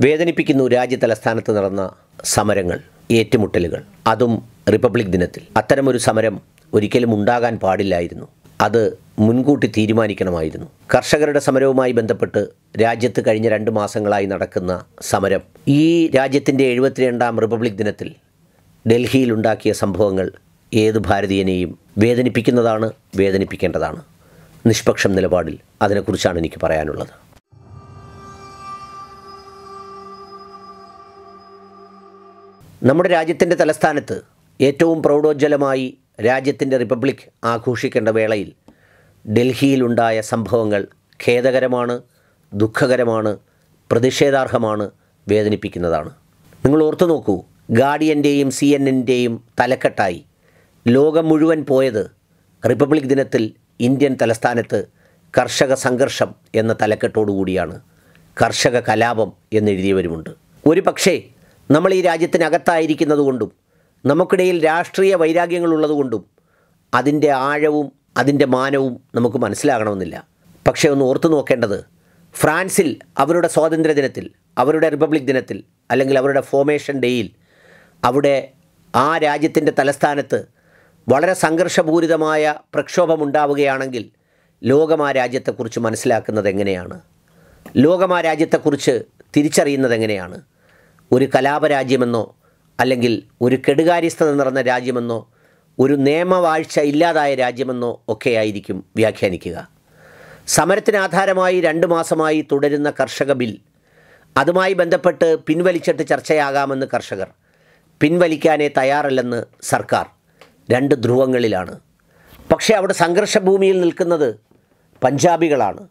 വേദനിപ്പിക്കുന്നു രാജ്യതലസ്ഥാനത്ത് നടന്ന സമരങ്ങൾ ഏറ്റുമുട്ടലുകൾ അതും റിപ്പബ്ലിക് ദിനത്തിൽ അത്തരമൊരു സമരം ഒരിക്കലും ഉണ്ടാകാൻ പാടില്ലായിരുന്നു അത് മുൻകൂട്ടി തീരുമാനിക്കണമായിരുന്നു കർഷകരുടെ സമരവുമായി ബന്ധപ്പെട്ട് രാജ്യത്ത് കഴിഞ്ഞ രണ്ട് മാസങ്ങളായി നടക്കുന്ന സമരം ഈ രാജ്യത്തിൻ്റെ എഴുപത്തിരണ്ടാം റിപ്പബ്ലിക് ദിനത്തിൽ ഡൽഹിയിൽ ഉണ്ടാക്കിയ സംഭവങ്ങൾ ഏത് ഭാരതീയനെയും വേദനിപ്പിക്കുന്നതാണ് വേദനിപ്പിക്കേണ്ടതാണ് നിഷ്പക്ഷം നിലപാടിൽ അതിനെക്കുറിച്ചാണ് എനിക്ക് പറയാനുള്ളത് നമ്മുടെ രാജ്യത്തിൻ്റെ തലസ്ഥാനത്ത് ഏറ്റവും പ്രൗഢോജ്വലമായി രാജ്യത്തിൻ്റെ റിപ്പബ്ലിക് ആഘോഷിക്കേണ്ട വേളയിൽ ഡൽഹിയിലുണ്ടായ സംഭവങ്ങൾ ഖേദകരമാണ് ദുഃഖകരമാണ് പ്രതിഷേധാർഹമാണ് വേദനിപ്പിക്കുന്നതാണ് നിങ്ങൾ ഓർത്തു നോക്കൂ ഗാർഡിയൻ്റെയും സി എൻ എന്നിൻ്റെയും തലക്കെട്ടായി ലോകം മുഴുവൻ പോയത് റിപ്പബ്ലിക് ദിനത്തിൽ ഇന്ത്യൻ തലസ്ഥാനത്ത് കർഷക സംഘർഷം എന്ന തലക്കെട്ടോടുകൂടിയാണ് കർഷക കലാപം എന്നെഴുതിയവരുമുണ്ട് ഒരു പക്ഷേ നമ്മൾ ഈ രാജ്യത്തിനകത്തായിരിക്കുന്നതുകൊണ്ടും നമുക്കിടയിൽ രാഷ്ട്രീയ വൈരാഗ്യങ്ങളുള്ളതുകൊണ്ടും അതിൻ്റെ ആഴവും അതിൻ്റെ മാനവും നമുക്ക് മനസ്സിലാകണമെന്നില്ല പക്ഷേ ഒന്ന് ഓർത്തു നോക്കേണ്ടത് ഫ്രാൻസിൽ അവരുടെ സ്വാതന്ത്ര്യ ദിനത്തിൽ അവരുടെ റിപ്പബ്ലിക് ദിനത്തിൽ അല്ലെങ്കിൽ അവരുടെ ഫോമേഷൻ ഡേയിൽ അവിടെ ആ രാജ്യത്തിൻ്റെ തലസ്ഥാനത്ത് വളരെ സംഘർഷപൂരിതമായ പ്രക്ഷോഭമുണ്ടാവുകയാണെങ്കിൽ ലോകം ആ രാജ്യത്തെക്കുറിച്ച് മനസ്സിലാക്കുന്നത് എങ്ങനെയാണ് ലോകം ആ രാജ്യത്തെക്കുറിച്ച് തിരിച്ചറിയുന്നത് എങ്ങനെയാണ് ഒരു കലാപരാജ്യമെന്നോ അല്ലെങ്കിൽ ഒരു കെടുകാര്യസ്ഥത നിറഞ്ഞ രാജ്യമെന്നോ ഒരു നിയമവാഴ്ച ഇല്ലാതായ രാജ്യമെന്നോ ഒക്കെയായിരിക്കും വ്യാഖ്യാനിക്കുക സമരത്തിന് ആധാരമായി രണ്ട് മാസമായി തുടരുന്ന കർഷക ബിൽ അതുമായി ബന്ധപ്പെട്ട് പിൻവലിച്ചിട്ട് ചർച്ചയാകാമെന്ന് കർഷകർ പിൻവലിക്കാനേ തയ്യാറല്ലെന്ന് സർക്കാർ രണ്ട് ധ്രുവങ്ങളിലാണ് പക്ഷേ അവിടെ സംഘർഷഭൂമിയിൽ നിൽക്കുന്നത് പഞ്ചാബികളാണ്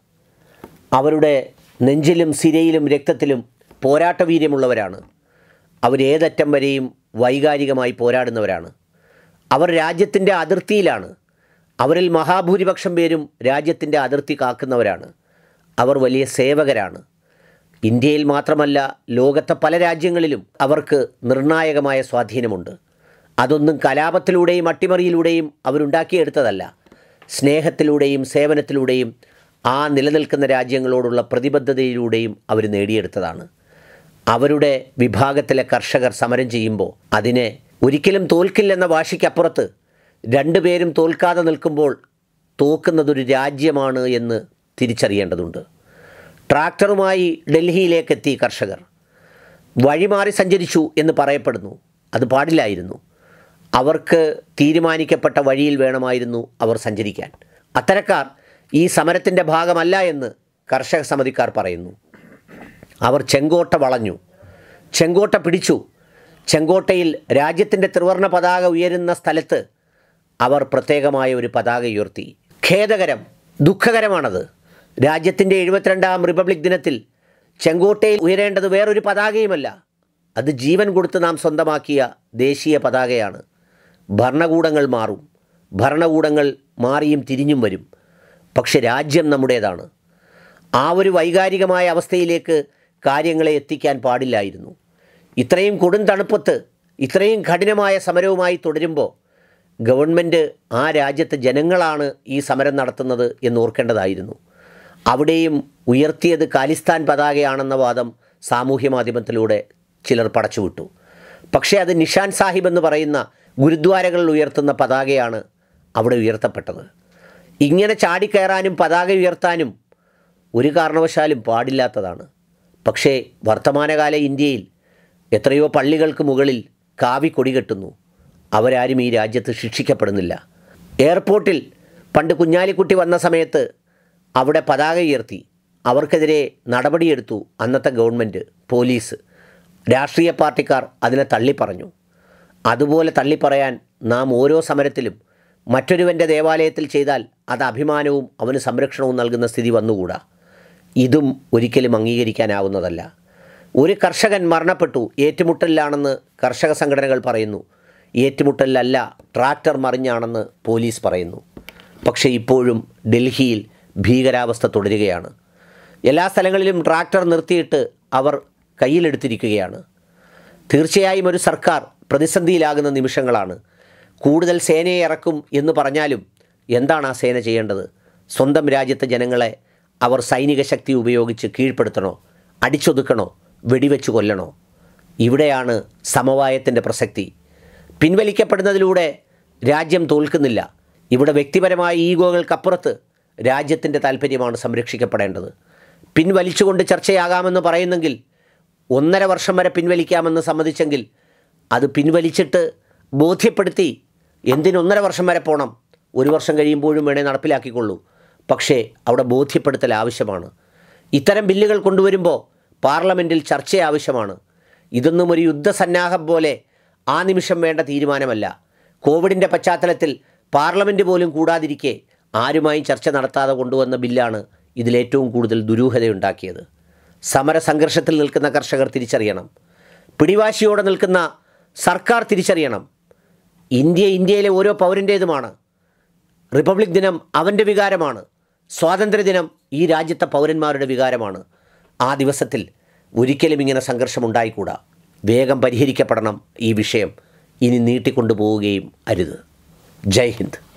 അവരുടെ നെഞ്ചിലും സിരയിലും രക്തത്തിലും പോരാട്ടവീര്യമുള്ളവരാണ് അവരേതറ്റം വരെയും വൈകാരികമായി പോരാടുന്നവരാണ് അവർ രാജ്യത്തിൻ്റെ അതിർത്തിയിലാണ് അവരിൽ മഹാഭൂരിപക്ഷം പേരും രാജ്യത്തിൻ്റെ അതിർത്തി കാക്കുന്നവരാണ് അവർ വലിയ സേവകരാണ് ഇന്ത്യയിൽ മാത്രമല്ല ലോകത്തെ പല രാജ്യങ്ങളിലും അവർക്ക് നിർണായകമായ സ്വാധീനമുണ്ട് അതൊന്നും കലാപത്തിലൂടെയും അട്ടിമറിയിലൂടെയും അവരുണ്ടാക്കിയെടുത്തതല്ല സ്നേഹത്തിലൂടെയും സേവനത്തിലൂടെയും ആ നിലനിൽക്കുന്ന രാജ്യങ്ങളോടുള്ള പ്രതിബദ്ധതയിലൂടെയും അവർ നേടിയെടുത്തതാണ് അവരുടെ വിഭാഗത്തിലെ കർഷകർ സമരം ചെയ്യുമ്പോൾ അതിനെ ഒരിക്കലും തോൽക്കില്ലെന്ന വാശിക്കപ്പുറത്ത് രണ്ടുപേരും തോൽക്കാതെ നിൽക്കുമ്പോൾ തോക്കുന്നതൊരു രാജ്യമാണ് എന്ന് തിരിച്ചറിയേണ്ടതുണ്ട് ട്രാക്ടറുമായി ഡൽഹിയിലേക്ക് എത്തി കർഷകർ വഴിമാറി സഞ്ചരിച്ചു എന്ന് പറയപ്പെടുന്നു അത് പാടില്ലായിരുന്നു അവർക്ക് തീരുമാനിക്കപ്പെട്ട വഴിയിൽ വേണമായിരുന്നു അവർ സഞ്ചരിക്കാൻ അത്തരക്കാർ ഈ സമരത്തിൻ്റെ ഭാഗമല്ല എന്ന് കർഷക സമിതിക്കാർ പറയുന്നു അവർ ചെങ്കോട്ട വളഞ്ഞു ചെങ്കോട്ട പിടിച്ചു ചെങ്കോട്ടയിൽ രാജ്യത്തിൻ്റെ ത്രിവർണ പതാക ഉയരുന്ന സ്ഥലത്ത് അവർ പ്രത്യേകമായ ഒരു പതാക ഉയർത്തി ഖേദകരം ദുഃഖകരമാണത് രാജ്യത്തിൻ്റെ എഴുപത്തിരണ്ടാം റിപ്പബ്ലിക് ദിനത്തിൽ ചെങ്കോട്ടയിൽ ഉയരേണ്ടത് വേറൊരു പതാകയുമല്ല അത് ജീവൻ കൊടുത്ത് നാം സ്വന്തമാക്കിയ ദേശീയ പതാകയാണ് ഭരണകൂടങ്ങൾ മാറും ഭരണകൂടങ്ങൾ മാറിയും തിരിഞ്ഞും വരും പക്ഷെ രാജ്യം നമ്മുടേതാണ് ആ ഒരു വൈകാരികമായ അവസ്ഥയിലേക്ക് കാര്യങ്ങളെ എത്തിക്കാൻ പാടില്ലായിരുന്നു ഇത്രയും കൊടും തണുപ്പത്ത് ഇത്രയും കഠിനമായ സമരവുമായി തുടരുമ്പോൾ ഗവൺമെൻറ് ആ രാജ്യത്തെ ജനങ്ങളാണ് ഈ സമരം നടത്തുന്നത് എന്ന് ഓർക്കേണ്ടതായിരുന്നു അവിടെയും ഉയർത്തിയത് കാലിസ്ഥാൻ പതാകയാണെന്ന വാദം സാമൂഹ്യ മാധ്യമത്തിലൂടെ ചിലർ പടച്ചുവിട്ടു പക്ഷേ അത് നിഷാൻ സാഹിബ് എന്ന് പറയുന്ന ഗുരുദ്വാരകളിൽ ഉയർത്തുന്ന പതാകയാണ് അവിടെ ഉയർത്തപ്പെട്ടത് ഇങ്ങനെ ചാടിക്കയറാനും പതാക ഉയർത്താനും ഒരു കാരണവശാലും പാടില്ലാത്തതാണ് പക്ഷേ വർത്തമാനകാല ഇന്ത്യയിൽ എത്രയോ പള്ളികൾക്ക് മുകളിൽ കാവി കൊടി കെട്ടുന്നു അവരാരും ഈ രാജ്യത്ത് ശിക്ഷിക്കപ്പെടുന്നില്ല എയർപോർട്ടിൽ പണ്ട് കുഞ്ഞാലിക്കുട്ടി വന്ന സമയത്ത് അവിടെ പതാക ഉയർത്തി അവർക്കെതിരെ നടപടിയെടുത്തു അന്നത്തെ ഗവൺമെൻറ് പോലീസ് രാഷ്ട്രീയ പാർട്ടിക്കാർ അതിനെ തള്ളിപ്പറഞ്ഞു അതുപോലെ തള്ളിപ്പറയാൻ നാം ഓരോ സമരത്തിലും മറ്റൊരുവൻ്റെ ദേവാലയത്തിൽ ചെയ്താൽ അത് അഭിമാനവും അവന് സംരക്ഷണവും നൽകുന്ന സ്ഥിതി വന്നുകൂടാ ഇതും ഒരിക്കലും അംഗീകരിക്കാനാവുന്നതല്ല ഒരു കർഷകൻ മരണപ്പെട്ടു ഏറ്റുമുട്ടലിലാണെന്ന് കർഷക സംഘടനകൾ പറയുന്നു ഏറ്റുമുട്ടലിലല്ല ട്രാക്ടർ മറിഞ്ഞാണെന്ന് പോലീസ് പറയുന്നു പക്ഷേ ഇപ്പോഴും ഡൽഹിയിൽ ഭീകരാവസ്ഥ തുടരുകയാണ് എല്ലാ സ്ഥലങ്ങളിലും ട്രാക്ടർ നിർത്തിയിട്ട് അവർ കയ്യിലെടുത്തിരിക്കുകയാണ് തീർച്ചയായും ഒരു സർക്കാർ പ്രതിസന്ധിയിലാകുന്ന നിമിഷങ്ങളാണ് കൂടുതൽ സേനയെ ഇറക്കും എന്ന് പറഞ്ഞാലും എന്താണ് ആ സേന ചെയ്യേണ്ടത് സ്വന്തം രാജ്യത്തെ ജനങ്ങളെ അവർ സൈനിക ശക്തി ഉപയോഗിച്ച് കീഴ്പ്പെടുത്തണോ അടിച്ചൊതുക്കണോ വെടിവെച്ച് കൊല്ലണോ ഇവിടെയാണ് സമവായത്തിൻ്റെ പ്രസക്തി പിൻവലിക്കപ്പെടുന്നതിലൂടെ രാജ്യം തോൽക്കുന്നില്ല ഇവിടെ വ്യക്തിപരമായ ഈഗോകൾക്കപ്പുറത്ത് രാജ്യത്തിൻ്റെ താല്പര്യമാണ് സംരക്ഷിക്കപ്പെടേണ്ടത് പിൻവലിച്ചുകൊണ്ട് ചർച്ചയാകാമെന്ന് പറയുന്നെങ്കിൽ ഒന്നര വർഷം വരെ പിൻവലിക്കാമെന്ന് സമ്മതിച്ചെങ്കിൽ അത് പിൻവലിച്ചിട്ട് ബോധ്യപ്പെടുത്തി എന്തിനൊന്നര വർഷം വരെ പോകണം ഒരു വർഷം കഴിയുമ്പോഴും വേണേൽ നടപ്പിലാക്കിക്കൊള്ളൂ പക്ഷേ അവിടെ ബോധ്യപ്പെടുത്തൽ ആവശ്യമാണ് ഇത്തരം ബില്ലുകൾ കൊണ്ടുവരുമ്പോൾ പാർലമെൻറ്റിൽ ചർച്ച ആവശ്യമാണ് ഇതൊന്നും ഒരു യുദ്ധസന്നാഹം പോലെ ആ നിമിഷം വേണ്ട തീരുമാനമല്ല കോവിഡിൻ്റെ പശ്ചാത്തലത്തിൽ പാർലമെൻറ്റ് പോലും കൂടാതിരിക്കെ ആരുമായും ചർച്ച നടത്താതെ കൊണ്ടുവന്ന ബില്ലാണ് ഇതിലേറ്റവും കൂടുതൽ ദുരൂഹതയുണ്ടാക്കിയത് സമര സംഘർഷത്തിൽ നിൽക്കുന്ന കർഷകർ തിരിച്ചറിയണം പിടിവാശിയോടെ നിൽക്കുന്ന സർക്കാർ തിരിച്ചറിയണം ഇന്ത്യ ഇന്ത്യയിലെ ഓരോ പൗരൻ്റേതുമാണ് റിപ്പബ്ലിക് ദിനം അവൻ്റെ വികാരമാണ് സ്വാതന്ത്ര്യദിനം ഈ രാജ്യത്തെ പൗരന്മാരുടെ വികാരമാണ് ആ ദിവസത്തിൽ ഒരിക്കലും ഇങ്ങനെ സംഘർഷം ഉണ്ടായിക്കൂടാ വേഗം പരിഹരിക്കപ്പെടണം ഈ വിഷയം ഇനി നീട്ടിക്കൊണ്ടു പോവുകയും അരുത് ജയ് ഹിന്ദ്